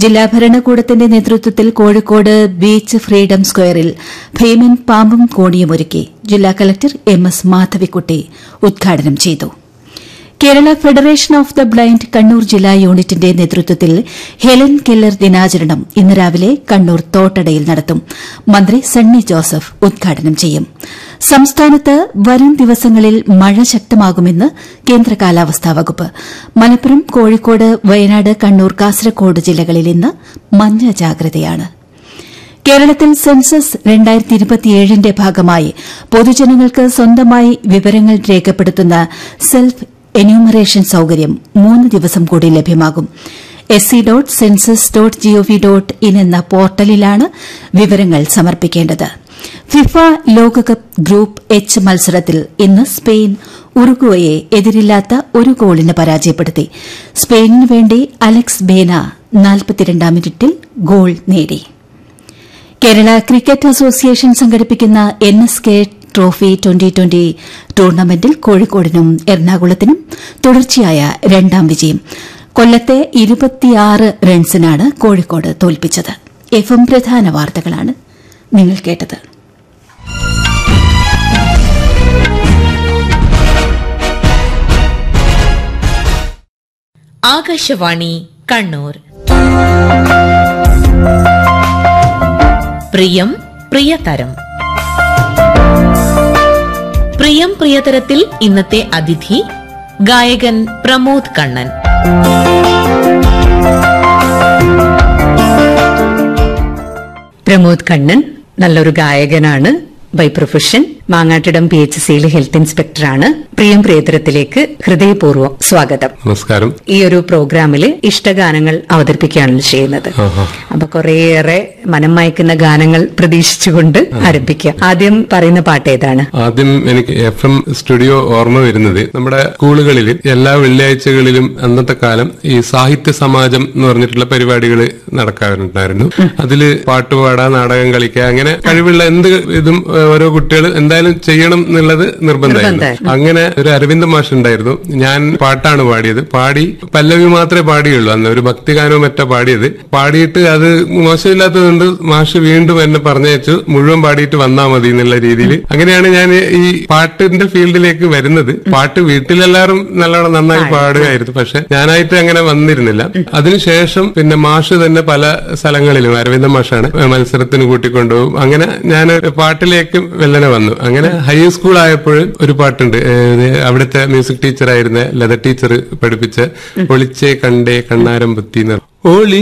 ജില്ലാ ഭരണകൂടത്തിന്റെ നേതൃത്വത്തിൽ കോഴിക്കോട് ബീച്ച് ഫ്രീഡം സ്ക്വയറിൽ ഭീമൻ പാമ്പും കോണിയുമൊരുക്കി ജില്ലാ കളക്ടർ എം എസ് മാധവിക്കുട്ടി ഉദ്ഘാടനം ചെയ്തു Kerala federation of the blind Kannur ജില്ലാ യൂണിറ്റിന്റെ നേതൃത്വത്തിൽ ഹെലൻ കെല്ലർ ദിനാചരണം ഇന്ന് രാവിലെ കണ്ണൂർ തോട്ടടയിൽ നടത്തും മന്ത്രി സണ്ണി ജോസഫ് ഉദ്ഘാടനം ചെയ്യും സംസ്ഥാനത്ത് വരും ദിവസങ്ങളിൽ മഴ ശക്തമാകുമെന്ന് കേന്ദ്ര കാലാവസ്ഥാ വകുപ്പ് മലപ്പുറം കോഴിക്കോട് വയനാട് കണ്ണൂർ കാസർകോട് ജില്ലകളിൽ ഇന്ന് മഞ്ഞ ജാഗ്രതയാണ് കേരളത്തിൽ സെൻസസ് രണ്ടായിരത്തി ഇരുപത്തിയേഴിന്റെ ഭാഗമായി പൊതുജനങ്ങൾക്ക് സ്വന്തമായി വിവരങ്ങൾ രേഖപ്പെടുത്തുന്ന സെൽഫ് എന്യൂമറേഷൻ സൌകര്യം മൂന്ന് ദിവസം കൂടി ലഭ്യമാകും S C dot census dot G O V dot in എന്ന പോർട്ടലിലാണ് വിവരങ്ങൾ സമർപ്പിക്കേണ്ടത് ഫിഫ ലോകകപ്പ് ഗ്രൂപ്പ് എച്ച് മത്സരത്തിൽ ഇന്ന് സ്പെയിൻ ഉറുഗ്വയെ എതിരില്ലാത്ത ഒരു ഗോളിന് പരാജയപ്പെടുത്തി സ്പെയിനിനു വേണ്ടി അലക്സ് ബേന നാൽപ്പത്തിരണ്ടാം മിനിറ്റിൽ ഗോൾ നേടി കേരള ക്രിക്കറ്റ് അസോസിയേഷൻ സംഘടിപ്പിക്കുന്ന N S K trophy twenty twenty ടൂർണമെന്റിൽ കോഴിക്കോടിനും എറണാകുളത്തിനും തുടർച്ചയായ രണ്ടാം വിജയം കൊല്ലത്തെ ഇരുപത്തിയാറ് റൺസിനാണ് കോഴിക്കോട് തോൽപ്പിച്ചത് എഫ് എം പ്രധാന വാർത്തകളാണ് നിങ്ങൾ കേട്ടത് ആകാശവാണി കണ്ണൂർ പ്രിയം പ്രിയതരം പ്രിയം പ്രിയതരത്തിൽ ഇന്നത്തെ അതിഥി ഗായകൻ പ്രമോദ് കണ്ണൻ പ്രമോദ് കണ്ണൻ നല്ലൊരു ഗായകനാണ് by profession Mangattidam P H സിയിലെ ഹെൽത്ത് ഇൻസ്പെക്ടറാണ് പ്രിയം പ്രിയതരത്തിലേക്ക് ഹൃദയപൂർവ്വം സ്വാഗതം നമസ്കാരം ഈ ഒരു പ്രോഗ്രാമിൽ ഇഷ്ടഗാനങ്ങൾ അവതരിപ്പിക്കുകയാണല്ലോ ചെയ്യുന്നത് ആഹാ. അപ്പൊ കുറേയേറെ മനം മയക്കുന്ന ഗാനങ്ങൾ പ്രതീക്ഷിച്ചുകൊണ്ട് ആരംഭിക്കാം ആദ്യം പറയുന്ന പാട്ട് ഏതാണ് ആദ്യം എനിക്ക് എഫ് എം സ്റ്റുഡിയോ ഓർമ്മ വരുന്നത് നമ്മുടെ സ്കൂളുകളിൽ എല്ലാ വെള്ളിയാഴ്ചകളിലും അന്നത്തെ കാലം ഈ സാഹിത്യ സമാജം എന്ന് പറഞ്ഞിട്ടുള്ള പരിപാടികൾ നടക്കാറുണ്ടായിരുന്നു അതില് പാട്ടുപാടാ നാടകം കളിക്കുക അങ്ങനെ കഴിവുള്ള എന്ത് ഇതും ഏഹ്, ഓരോ കുട്ടികൾ എന്തായാലും ചെയ്യണം എന്നുള്ളത് നിർബന്ധമായിരുന്നു നിർബന്ധമായിരുന്നു. അങ്ങനെ ഒരു അരവിന്ദ മാഷ് ഉണ്ടായിരുന്നു ഞാൻ പാട്ടാണ് പാടിയത് പാടി പല്ലവി മാത്രമേ പാടിയുള്ളൂ അന്ന് ഒരു ഭക്തിഗാനവും മറ്റോ പാടിയത് പാടിയിട്ട് അത് മോശമില്ലാത്തതുകൊണ്ട് മാഷ് വീണ്ടും എന്നെ പറഞ്ഞയച്ചു മുഴുവൻ പാടിയിട്ട് വന്നാ മതി എന്നുള്ള രീതിയിൽ അങ്ങനെയാണ് ഞാൻ ഈ പാട്ടിന്റെ ഫീൽഡിലേക്ക് വരുന്നത് പാട്ട് വീട്ടിലെല്ലാവരും നല്ലോണം നന്നായി പാടുകയായിരുന്നു പക്ഷെ ഞാനായിട്ട് അങ്ങനെ വന്നിരുന്നില്ല അതിനുശേഷം പിന്നെ മാഷ് തന്നെ പല സ്ഥലങ്ങളിലും അരവിന്ദ മാഷാണ് മത്സരത്തിന് കൂട്ടിക്കൊണ്ടുപോകും അങ്ങനെ ഞാൻ പാട്ടിലേക്ക് വെല്ലനെ വന്നു അങ്ങനെ ഹൈസ്കൂൾ ആയപ്പോൾ ഒരു പാട്ടുണ്ട് ഏത് അവിടുത്തെ മ്യൂസിക് ടീച്ചറായിരുന്ന ലത ടീച്ചർ പഠിപ്പിച്ച ഒളിച്ചേ കണ്ടേ കണ്ണാരം ബുത്തി എന്ന് ഒളി